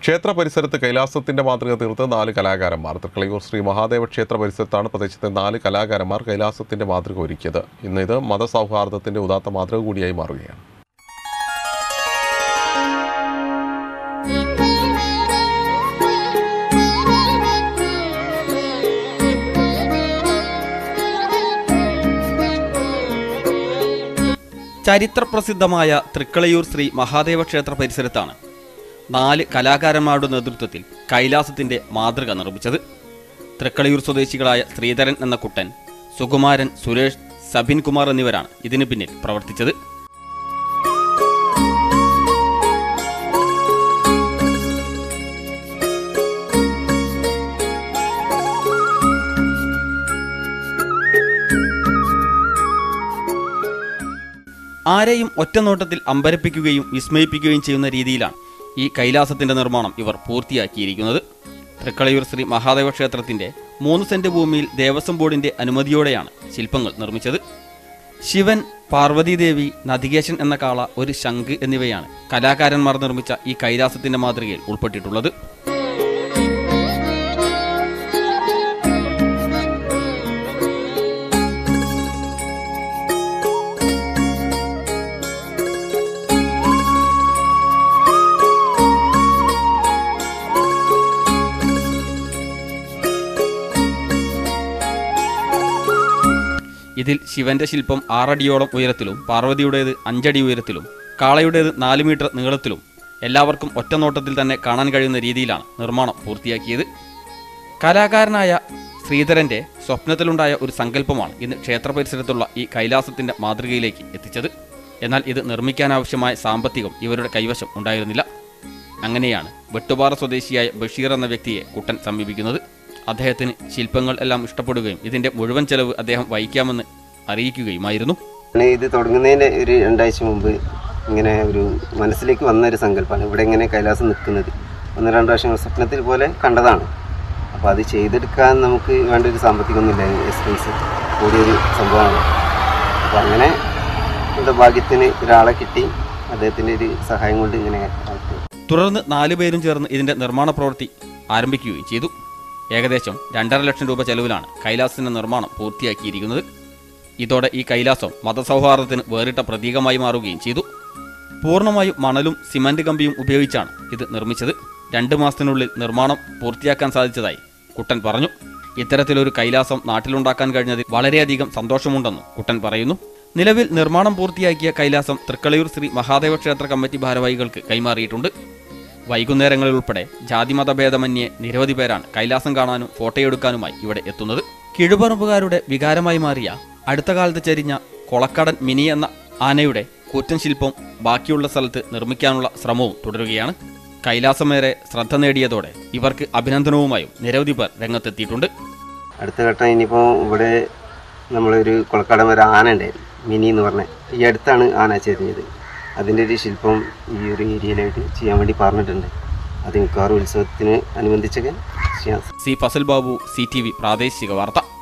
ക്ഷേത്ര പരിസരത്ത് കൈലാസത്തിന്റെ മാതൃക തീർത്ത് നാല് കലാകാരന്മാർ തൃക്കളയൂർ ശ്രീ മഹാദേവ ക്ഷേത്ര പരിസരത്താണ് പ്രദേശത്തെ നാല് കലാകാരന്മാർ കൈലാസത്തിന്റെ മാതൃക ഒരുക്കിയത് ഇന്ന് ഇത് മതസൗഹാർദ്ദത്തിന്റെ ഉദാത്ത മാതൃക കൂടിയായി മാറുകയാണ് ചരിത്രപ്രസിദ്ധമായ തൃക്കളയൂർ ശ്രീ മഹാദേവ ക്ഷേത്ര പരിസരത്താണ് നാല് കലാകാരന്മാരുടെ നേതൃത്വത്തിൽ കൈലാസത്തിന്റെ മാതൃക നിർമ്മിച്ചത് തൃക്കളയൂർ സ്വദേശികളായ ശ്രീധരൻ എന്ന കുട്ടൻ സുകുമാരൻ സുരേഷ് സബിൻ കുമാർ എന്നിവരാണ് ഇതിനു പിന്നിൽ പ്രവർത്തിച്ചത് ആരെയും ഒറ്റനോട്ടത്തിൽ അമ്പരപ്പിക്കുകയും വിസ്മയിപ്പിക്കുകയും ചെയ്യുന്ന രീതിയിലാണ് ഈ കൈലാസത്തിന്റെ നിർമ്മാണം ഇവർ പൂർത്തിയാക്കിയിരിക്കുന്നത് തൃക്കളയൂർ ശ്രീ മഹാദേവ ക്ഷേത്രത്തിന്റെ മൂന്ന് സെന്റ് ഭൂമിയിൽ ദേവസ്വം ബോർഡിന്റെ അനുമതിയോടെയാണ് ശില്പങ്ങൾ നിർമ്മിച്ചത് ശിവൻ പാർവതീദേവി നദികേശൻ എന്ന കാള ഒരു ശംഖ് എന്നിവയാണ് കലാകാരന്മാർ നിർമ്മിച്ച ഈ കൈലാസത്തിന്റെ മാതൃകയിൽ ഉൾപ്പെട്ടിട്ടുള്ളത് ഇതിൽ ശിവന്റെ ശില്പം ആറടിയോളം ഉയരത്തിലും പാർവതിയുടേത് അഞ്ചടി ഉയരത്തിലും കാളയുടേത് നാല് മീറ്റർ നീളത്തിലും എല്ലാവർക്കും ഒറ്റനോട്ടത്തിൽ തന്നെ കാണാൻ കഴിയുന്ന രീതിയിലാണ് നിർമ്മാണം പൂർത്തിയാക്കിയത് കലാകാരനായ ശ്രീധരന്റെ സ്വപ്നത്തിലുണ്ടായ ഒരു സങ്കല്പമാണ് ഇന്ന് ക്ഷേത്ര പരിസരത്തുള്ള ഈ കൈലാസത്തിന്റെ മാതൃകയിലേക്ക് എത്തിച്ചത് എന്നാൽ ഇത് നിർമ്മിക്കാനാവശ്യമായ സാമ്പത്തികം ഇവരുടെ കൈവശം ഉണ്ടായിരുന്നില്ല അങ്ങനെയാണ് വെട്ടുപാറ സ്വദേശിയായ ബഷീർ എന്ന വ്യക്തിയെ കുട്ടൻ സമീപിക്കുന്നത് അദ്ദേഹത്തിന് ശില്പങ്ങൾ എല്ലാം ഇഷ്ടപ്പെടുകയും ഇതിന്റെ മുഴുവൻ ചെലവ് അദ്ദേഹം വഹിക്കാമെന്ന് അറിയിക്കുകയുമായിരുന്നു ഞാൻ ഇത് തുടങ്ങുന്നതിൻ്റെ ഒരു രണ്ടാഴ്ച മുമ്പ് ഇങ്ങനെ ഒരു മനസ്സിലേക്ക് വന്ന ഒരു സങ്കല്പമാണ് ഇവിടെ ഇങ്ങനെ കൈലാസം നിൽക്കുന്നത് ഒന്ന് രണ്ട് പ്രാവശ്യം സ്വപ്നത്തിൽ പോലെ കണ്ടതാണ് അപ്പോൾ അത് ചെയ്തെടുക്കാൻ നമുക്ക് വേണ്ട ഒരു സാമ്പത്തികമൊന്നുമില്ല എക്സ്പെൻസ് കൂടിയൊരു സംഭവമാണ് അപ്പോൾ അങ്ങനെ എന്താ ഭാഗ്യത്തിന് ഒരാളെ കിട്ടി അദ്ദേഹത്തിൻ്റെ ഒരു സഹായം കൊണ്ട് ഇങ്ങനെ ആക്കി തുടർന്ന് നാലുപേരും ചേർന്ന് ഇതിന്റെ നിർമ്മാണ പ്രവൃത്തി ആരംഭിക്കുകയും ചെയ്തു ഏകദേശം രണ്ടര ലക്ഷം രൂപ ചെലവിലാണ് കൈലാസത്തിന്റെ നിർമ്മാണം പൂർത്തിയാക്കിയിരിക്കുന്നത് ഇതോടെ ഈ കൈലാസം മതസൗഹാർദ്ദത്തിന് വേറിട്ട പ്രതീകമായി മാറുകയും ചെയ്തു പൂർണ്ണമായും മണലും സിമന്റ് കമ്പിയും ഉപയോഗിച്ചാണ് ഇത് നിർമ്മിച്ചത് രണ്ട് മാസത്തിനുള്ളിൽ നിർമ്മാണം പൂർത്തിയാക്കാൻ സാധിച്ചതായി കുട്ടൻ പറഞ്ഞു ഇത്തരത്തിലൊരു കൈലാസം നാട്ടിലുണ്ടാക്കാൻ കഴിഞ്ഞതിൽ വളരെയധികം സന്തോഷമുണ്ടെന്നും കുട്ടൻ പറയുന്നു നിലവിൽ നിർമ്മാണം പൂർത്തിയാക്കിയ കൈലാസം തൃക്കളയൂർ ശ്രീ മഹാദേവ ക്ഷേത്ര കമ്മിറ്റി ഭാരവാഹികൾക്ക് കൈമാറിയിട്ടുണ്ട് വൈകുന്നേരങ്ങളിൽ ഉൾപ്പെടെ ജാതിമതഭേദമന്യേ നിരവധി പേരാണ് കൈലാസം കാണാനും ഫോട്ടോയെടുക്കാനുമായി ഇവിടെ എത്തുന്നത് കിഴുപറമ്പുകാരുടെ വികാരമായി മാറിയ അടുത്ത കാലത്ത് ചരിഞ്ഞ കൊളക്കടൻ മിനി എന്ന ആനയുടെ കൂറ്റൻ ശില്പം ബാക്കിയുള്ള സ്ഥലത്ത് നിർമ്മിക്കാനുള്ള ശ്രമവും തുടരുകയാണ് കൈലാസമേറെ ശ്രദ്ധ നേടിയതോടെ ഇവർക്ക് അഭിനന്ദനവുമായും നിരവധി പേർ രംഗത്തെത്തിയിട്ടുണ്ട് അടുത്ത ഘട്ടം ഇനിയിപ്പോൾ ഇവിടെ നമ്മളൊരു കൊളക്കാടൻ ഒരു ആന ഉണ്ടായിരുന്നു മിനി എന്ന് പറഞ്ഞ ഈ അടുത്താണ് ആന ചെരിഞ്ഞത് അതിൻ്റെ ഒരു ശില്പം ഈ ഒരു ഏരിയയിലായിട്ട് ചെയ്യാൻ വേണ്ടി പറഞ്ഞിട്ടുണ്ട് അത് മിക്കവാറും ഉത്സവത്തിന് അനുബന്ധിച്ചൊക്കെ ചെയ്യാൻ C Fazal Babu C T V പ്രാദേശിക വാർത്ത